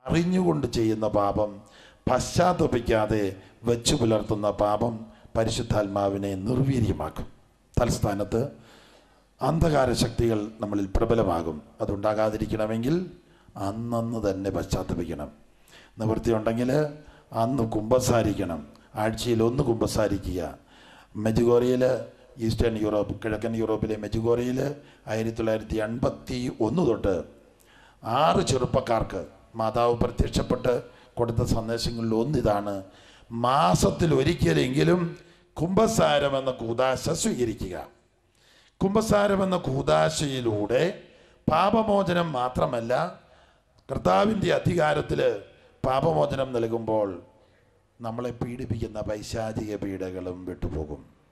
അറിഞ്ഞുകൊണ്ട് ചെയ്യുന്ന പാപം പശ്ചാത്തപിക്കാതെ വെച്ചു പുലർത്തുന്ന പാപം പരിശുദ്ധാത്മാവിനെ നിർവീര്യമാക്കും തലസ്ഥാനത്ത് അന്ധകാര ശക്തികൾ നമ്മളിൽ പ്രബലമാകും അതുണ്ടാകാതിരിക്കണമെങ്കിൽ അന്നന്ന് തന്നെ പശ്ചാത്തപിക്കണം നിവൃത്തിയുണ്ടെങ്കിൽ അന്ന് കുമ്പസാരിക്കണം ആഴ്ചയിൽ ഒന്ന് കുമ്പസാരിക്കുക മെജുഗോറിയയിൽ ഈസ്റ്റേൺ യൂറോപ്പ് കിഴക്കൻ യൂറോപ്പിലെ മെജുഗോറിയയിൽ ആയിരത്തി തൊള്ളായിരത്തി എൺപത്തി ഒന്ന് തൊട്ട് ആറ് ചെറുപ്പക്കാർക്ക് മാതാവ് പ്രത്യക്ഷപ്പെട്ട് കൊടുത്ത സന്ദേശങ്ങളിൽ ഒന്നിതാണ് മാസത്തിൽ ഒരിക്കലെങ്കിലും കുംഭസാരം എന്ന കൂതാശ സ്വീകരിക്കുക കുംഭസാരം എന്ന കൂതാശയിലൂടെ പാപമോചനം മാത്രമല്ല കർത്താവിൻ്റെ അധികാരത്തിൽ പാപമോചനം നൽകുമ്പോൾ നമ്മളെ പീഡിപ്പിക്കുന്ന പൈശാചിക പീഡകളും വിട്ടുപോകും